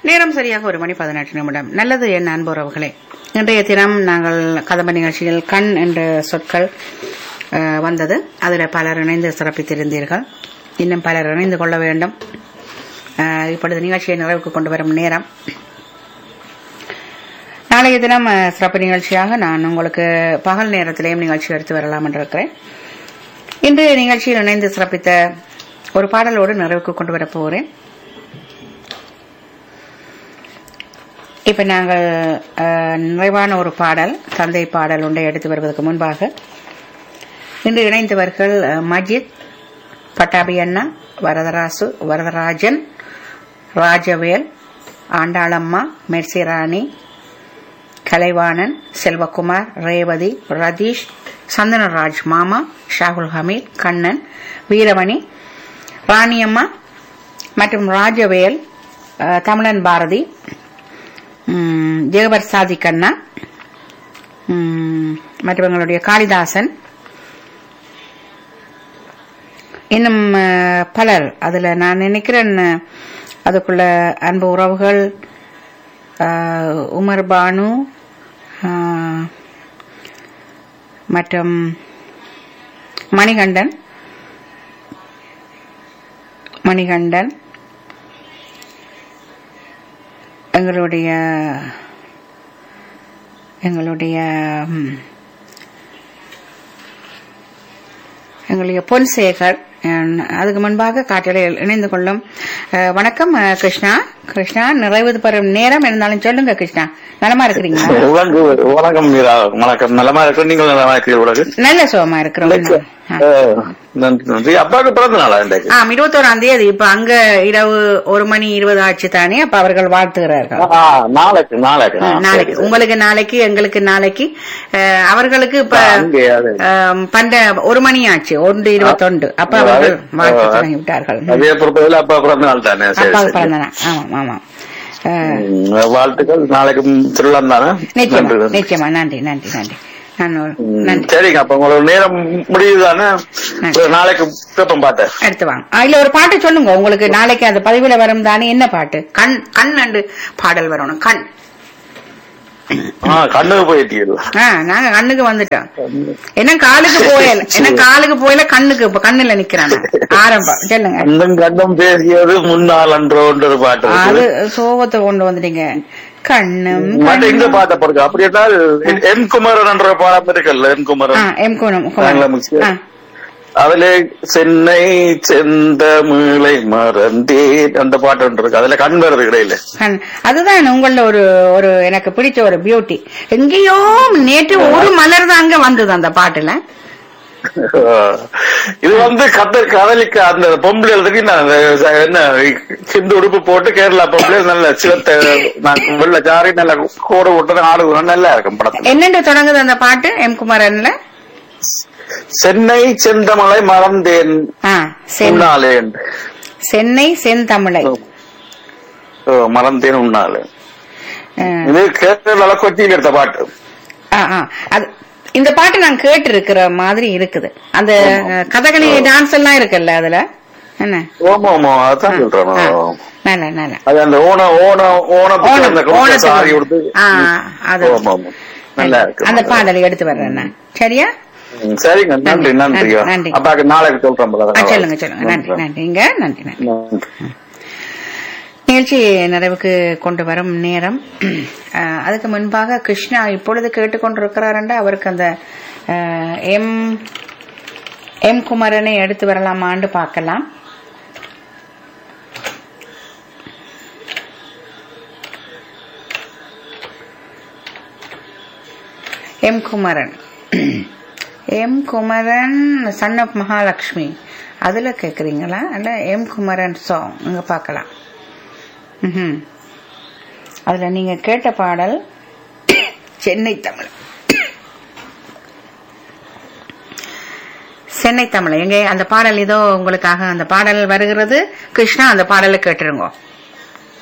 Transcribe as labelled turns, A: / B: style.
A: நேரம் சரியாக ஒரு மணி பதினெட்டு நிமிடம் நல்லது என் அன்புறவுகளே இன்றைய தினம் நாங்கள் கதம்ப நிகழ்ச்சியில் கண் என்ற சொற்கள் அஹ், வந்தது அதில் பலர் இணைந்து சிறப்பித்திருந்தீர்கள் இன்னும் பலர் இணைந்து கொள்ள வேண்டும் அஹ், இப்பொழுது நிகழ்ச்சியை நிறைவுக்கு கொண்டு வரும் நேரம் நாளைய தினம் அஹ், சிறப்பு நிகழ்ச்சியாக நான் உங்களுக்கு பகல் நேரத்திலேயும் நிகழ்ச்சி எடுத்து வரலாம் என்று இருக்கிறேன் இன்று நிகழ்ச்சியில் இணைந்து சிறப்பித்த ஒரு பாடலோடு நிறைவுக்கு கொண்டு வரப் போகிறேன் இப்ப நாங்கள் அஹ், நிறைவான ஒரு பாடல் தந்தை பாடல் ஒன்றை எடுத்து வருவதற்கு முன்பாக இன்று இணைந்தவர்கள் அஹ், மஜித் பட்டாபி அண்ணா வரதராசு வரதராஜன் ராஜவேல் ஆண்டாளம்மா மெர்சிராணி கலைவாணன் செல்வகுமார் ரேவதி ரதீஷ் சந்தனராஜ் மாமா ஷாகுல் ஹமீத் கண்ணன் வீரமணி ராணியம்மா மற்றும் ராஜவேல் அஹ், தமிழன் பாரதி ம், ஜெகபர் சாதிக் அண்ணா ம், மற்றும் எங்களுடைய காளிதாசன் இன்னும் அஹ், பலர் அதுல நான் நினைக்கிறேன் அஹ், அதுக்குள்ள அன்பு உறவுகள் அஹ், உமர் பானு அஹ், மற்றும் மணிகண்டன் மணிகண்டன் எங்களுடைய எங்களுடைய ம், எங்களுடைய பொன்சேகர் அஹ், அதுக்கு முன்பாக காற்றலையில் இணைந்து கொள்ளும் அஹ், வணக்கம் அஹ், கிருஷ்ணா கிருஷ்ணா நிறைவு பெறும் நேரம் இருந்தாலும் சொல்லுங்க கிருஷ்ணா நலமா இருக்கிறீங்களா
B: உலகு வணக்கம் மீரா வணக்கம் நலமா இருக்கு நீங்கள் நலமா இருக்கிறீர்கள் உலகு
A: நல்ல சுகமா இருக்கிறோம் ஆ.
B: அஹ், நன்றி நன்றி அப்பாவுக்கு பிறந்த நாளா இன்றைக்கு
A: ஆ இருபத்தோராம் தேதி இப்ப அங்க இரவு ஒரு மணி இருபது ஆச்சு தானே அப்ப அவர்கள் வாழ்த்துகிறார்கள்
B: ஆ, நாளைக்கு நாளைக்கு
A: ஆ,
B: ஆ,
A: நாளைக்கு
B: சரி, சரி.
A: உங்களுக்கு நாளைக்கு எங்களுக்கு நாளைக்கு அஹ், அவர்களுக்கு இப்ப
B: ஆ, அங்கே அது.
A: அஹ், பண்ட ஒரு மணி ஆச்சு ஒன்று இருபத்தொன்று அப்ப அவர்கள் வாழ்த்து தொடங்கி விட்டார்கள்
B: அதே பொறுத்தவரை அப்பா பிறந்த நாள் தானே சரி
A: அப்பாவுக்கு
B: சரி
A: பிறந்த நாள் ஆமாம் ஆமாம் அஹ்,
B: ம், வாழ்த்துக்கள் நாளைக்கு திருவிழா தானே
A: நிச்சயமா
B: நன்றி நன்றி.
A: நிச்சயமா நன்றி நன்றி நன்றி நான் ஒரு-
B: ம்,
A: நன்றி
B: சரிங்க அப்ப உங்களுக்கு நேரம் முடியுதானே
A: நன்றி.
B: நாளைக்கு கேப்பம் பார்த்தேன்
A: எடுத்து வாங்க ஆ, இல்ல ஒரு பாட்டு சொல்லுங்க உங்களுக்கு நாளைக்கு அந்த பதிவுல வரும் தானே என்ன பாட்டு கண் கண் அண்டு பாடல் வரணும் கண்
B: ஆ கண்ணுக்கு போயிட்டீங்க
A: ஆ நாங்க கண்ணுக்கு வந்துட்டோம் என்ன காலுக்கு போயல என்ன காலுக்கு போயல கண்ணுக்கு இப்ப கண்ணுல நிக்கிறாங்க ஆரம்பம் சொல்லுங்க
B: கண்ணும் கண்ணும் பேசியது முன்னால் அன்றோன்ற ஒரு பாட்டு
A: அது
B: இருக்குது.
A: சோகத்தை கொண்டு வந்துட்டீங்க கண்ணும்
B: மற்ற இந்த பாட்டை பொறுக்க அப்படி என்றால் என் குமரன் என்ற பாடம் இருக்குல்ல என்
A: ஆ,
B: குமரன்
A: எம் கோணம்
B: நாங்களா முக்கியம்.
A: ஆ,
B: அதுல சென்னை செந்தமிழை மறந்தேன் அந்த பாட்டு ஒன்று இருக்கு அதுல கண் வருது இடையில
A: கண் அதுதான் உங்கள ஒரு ஒரு எனக்கு பிடிச்ச ஒரு பியூட்டி எங்கேயோ நேற்று ஒரு மலர் தான் அங்க வந்தது அந்த பாட்டுல
B: இது வந்து கத்த கதலிக்க அந்த பொம்பளை நான் அந்த என்ன ஹிந்து உடுப்பு போட்டு கேரளா பொம்பளை நல்ல சிவத்தை நான் வெள்ள ஜாரி நல்ல கோடு விட்டு ஆடு நல்லா இருக்கும் படத்துல
A: என்னென்று தொடங்குது அந்த பாட்டு எம் குமாரன்ல
B: சென்னை செந்தமலை மறந்தேன்
A: ஆ சென்
B: உன்னாலே
A: சென்னை செந்தமிழை
B: ஓ, மறந்தேன் உன்னாலே
A: ஆ,
B: இது கேரளால கொச்சியில் எடுத்த பாட்டு
A: ஆ, ஆ. அது இந்த பாட்டு நான் கேட்டு இருக்கிற மாதிரி இருக்குது அந்த அஹ், கதகளி டான்ஸ் எல்லாம் இருக்குல்ல அதுல என்ன
B: ஓமா ஓமா அதான் சொல்றேன்
A: ஆ,
B: நான்.
A: நல்ல நல்ல
B: அது அந்த ஓண ஓண ஓணத்துக்கு
A: ஓணம்,
B: அந்த குடும்ப சாரி
A: ஓணத்துக்கு.
B: கொடுத்து
A: ஆ, அது.
B: ஆமா, ஆமா. நல்லா இருக்கு
A: அந்த பாடலை எடுத்து வர்றேன் நான் சரியா
B: ம், சரிங்க நன்றி
A: நன்றி,
B: நன்றி
A: நன்றி.
B: அப்பாக்கு நாளைக்கு சொல்றேன் போல.
A: ஆ, சொல்லுங்க சொல்லுங்க நன்றி நன்றிங்க நன்றி நன்றி
B: நன்றி.
A: நிகழ்ச்சி நிறைவுக்கு கொண்டு வரும் நேரம் அஹ், அதுக்கு முன்பாக கிருஷ்ணா இப்பொழுது கேட்டுக்கொண்டிருக்கிறாருண்டா அவருக்கு அந்த அஹ், எம் எம் குமரனை எடுத்து வரலாமான்னு பார்க்கலாம் M Kumaran M Kumaran son of Mahalakshmi அதுல கேக்குறீங்களா அல்ல எம் குமரன் சாங் இங்க பார்க்கலாம் ம்ஹும். அதுல நீங்க கேட்ட பாடல் சென்னை தமிழ் சென்னை தமிழ் எங்க அந்த பாடல் இதோ உங்களுக்காக அந்த பாடல் வருகிறது கிருஷ்ணா அந்த பாடலை கேட்டுருங்க